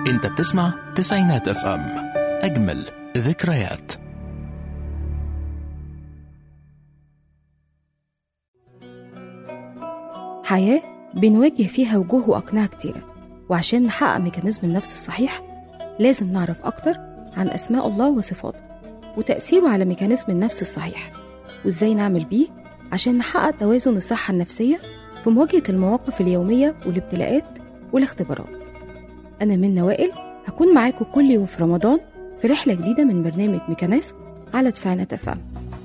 انت بتسمع تسعينات اف ام اجمل ذكريات حياة بنواجه فيها وجوه وأقنعة كتيرة وعشان نحقق ميكانيزم النفس الصحيح لازم نعرف أكتر عن أسماء الله وصفاته وتأثيره على ميكانيزم النفس الصحيح وإزاي نعمل بيه عشان نحقق توازن الصحة النفسية في مواجهة المواقف اليومية والابتلاءات والاختبارات أنا من وائل هكون معاكم كل يوم في رمضان في رحلة جديدة من برنامج ميكانيزم على تسعينات أفهم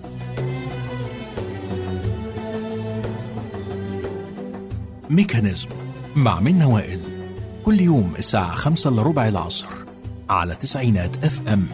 ميكانيزم مع منة وائل كل يوم الساعة خمسة إلا ربع العصر على تسعينات اف ام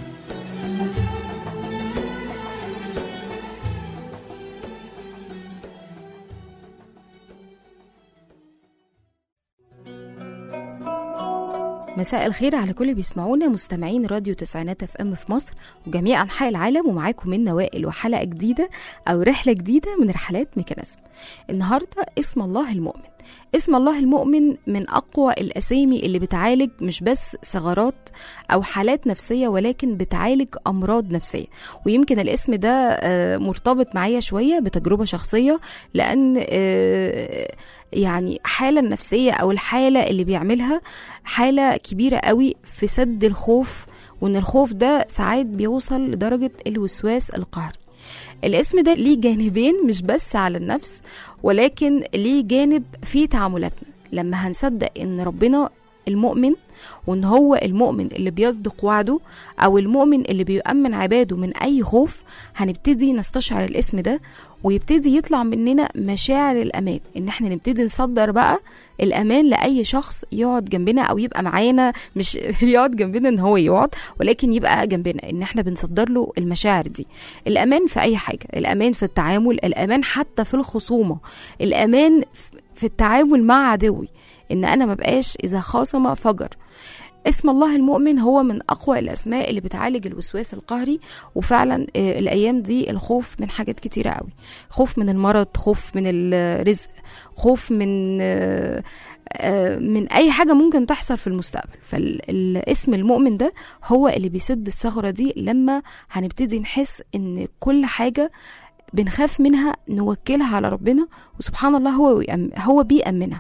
مساء الخير على كل اللي بيسمعونا مستمعين راديو تسعينات اف ام في مصر وجميع انحاء العالم ومعاكم من وائل وحلقه جديده او رحله جديده من رحلات ميكانيزم النهارده اسم الله المؤمن اسم الله المؤمن من اقوى الاسامي اللي بتعالج مش بس ثغرات او حالات نفسيه ولكن بتعالج امراض نفسيه ويمكن الاسم ده آه، مرتبط معايا شويه بتجربه شخصيه لان آه، يعني حالة النفسية أو الحالة اللي بيعملها حالة كبيرة قوي في سد الخوف وإن الخوف ده ساعات بيوصل لدرجة الوسواس القهري الاسم ده ليه جانبين مش بس على النفس ولكن ليه جانب في تعاملاتنا لما هنصدق ان ربنا المؤمن وان هو المؤمن اللي بيصدق وعده او المؤمن اللي بيؤمن عباده من اي خوف هنبتدي نستشعر الاسم ده ويبتدي يطلع مننا مشاعر الامان ان احنا نبتدي نصدر بقى الامان لاي شخص يقعد جنبنا او يبقى معانا مش يقعد جنبنا ان هو يقعد ولكن يبقى جنبنا ان احنا بنصدر له المشاعر دي الامان في اي حاجه الامان في التعامل الامان حتى في الخصومه الامان في التعامل مع عدوي ان انا مبقاش اذا خاصم فجر اسم الله المؤمن هو من اقوى الاسماء اللي بتعالج الوسواس القهري وفعلا آه، الايام دي الخوف من حاجات كتيره قوي خوف من المرض خوف من الرزق خوف من آه، آه، من اي حاجه ممكن تحصل في المستقبل فالاسم المؤمن ده هو اللي بيسد الثغره دي لما هنبتدي نحس ان كل حاجه بنخاف منها نوكلها على ربنا وسبحان الله هو ويأم- هو بيأمنها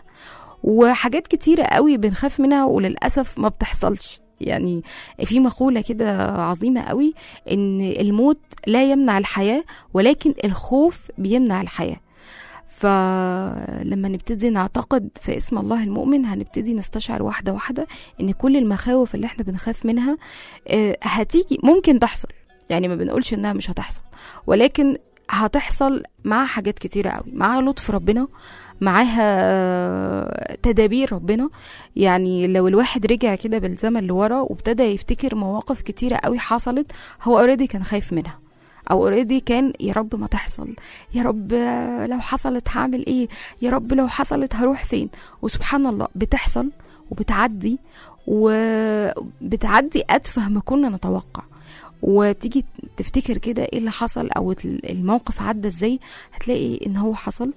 وحاجات كتيرة قوي بنخاف منها وللأسف ما بتحصلش يعني في مقولة كده عظيمة قوي إن الموت لا يمنع الحياة ولكن الخوف بيمنع الحياة فلما نبتدي نعتقد في اسم الله المؤمن هنبتدي نستشعر واحدة واحدة إن كل المخاوف اللي احنا بنخاف منها آه، هتيجي ممكن تحصل يعني ما بنقولش إنها مش هتحصل ولكن هتحصل مع حاجات كتيرة قوي مع لطف ربنا معاها تدابير ربنا يعني لو الواحد رجع كده بالزمن لورا وابتدى يفتكر مواقف كتيرة قوي حصلت هو اوريدي كان خايف منها او اوريدي كان يا رب ما تحصل يا رب لو حصلت هعمل ايه يا رب لو حصلت هروح فين وسبحان الله بتحصل وبتعدي وبتعدي اتفه ما كنا نتوقع وتيجي تفتكر كده ايه اللي حصل او الموقف عدى ازاي هتلاقي ان هو حصل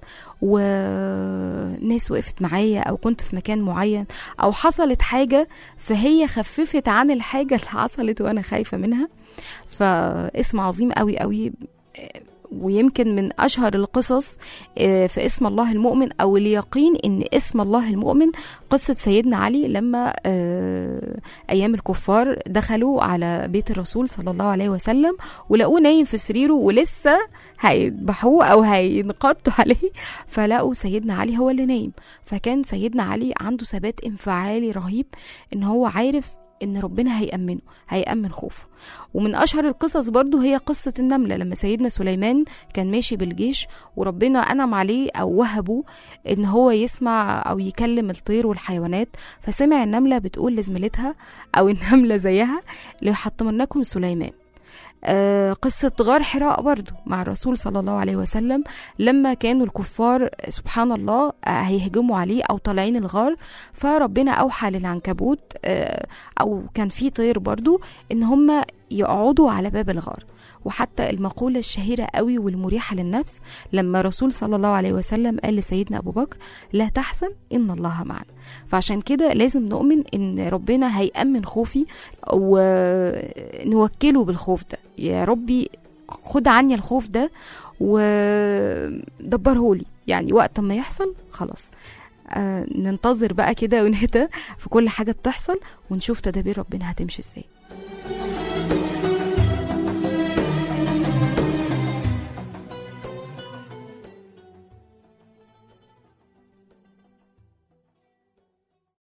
وناس وقفت معايا او كنت في مكان معين او حصلت حاجة فهي خففت عن الحاجة اللي حصلت وانا خايفة منها فاسم عظيم قوي قوي ويمكن من اشهر القصص آه، في اسم الله المؤمن او اليقين ان اسم الله المؤمن قصه سيدنا علي لما آه، ايام الكفار دخلوا على بيت الرسول صلى الله عليه وسلم ولقوه نايم في سريره ولسه هيذبحوه او هينقضوا عليه فلقوا سيدنا علي هو اللي نايم فكان سيدنا علي عنده ثبات انفعالي رهيب ان هو عارف ان ربنا هيأمنه هيأمن خوفه ومن اشهر القصص برضو هي قصة النملة لما سيدنا سليمان كان ماشي بالجيش وربنا انعم عليه او وهبه ان هو يسمع او يكلم الطير والحيوانات فسمع النملة بتقول لزميلتها او النملة زيها ليحطمنكم سليمان آه، قصة غار حراء برضو مع الرسول صلى الله عليه وسلم لما كانوا الكفار سبحان الله آه، هيهجموا عليه أو طالعين الغار فربنا أوحى للعنكبوت آه، أو كان في طير برضو إن هم يقعدوا على باب الغار وحتى المقولة الشهيرة قوي والمريحة للنفس لما رسول صلى الله عليه وسلم قال لسيدنا أبو بكر لا تحزن إن الله معنا فعشان كده لازم نؤمن إن ربنا هيأمن خوفي ونوكله بالخوف ده يا ربي خد عني الخوف ده ودبره لي يعني وقت ما يحصل خلاص آه ننتظر بقى كده ونهدى في كل حاجة بتحصل ونشوف تدابير ربنا هتمشي ازاي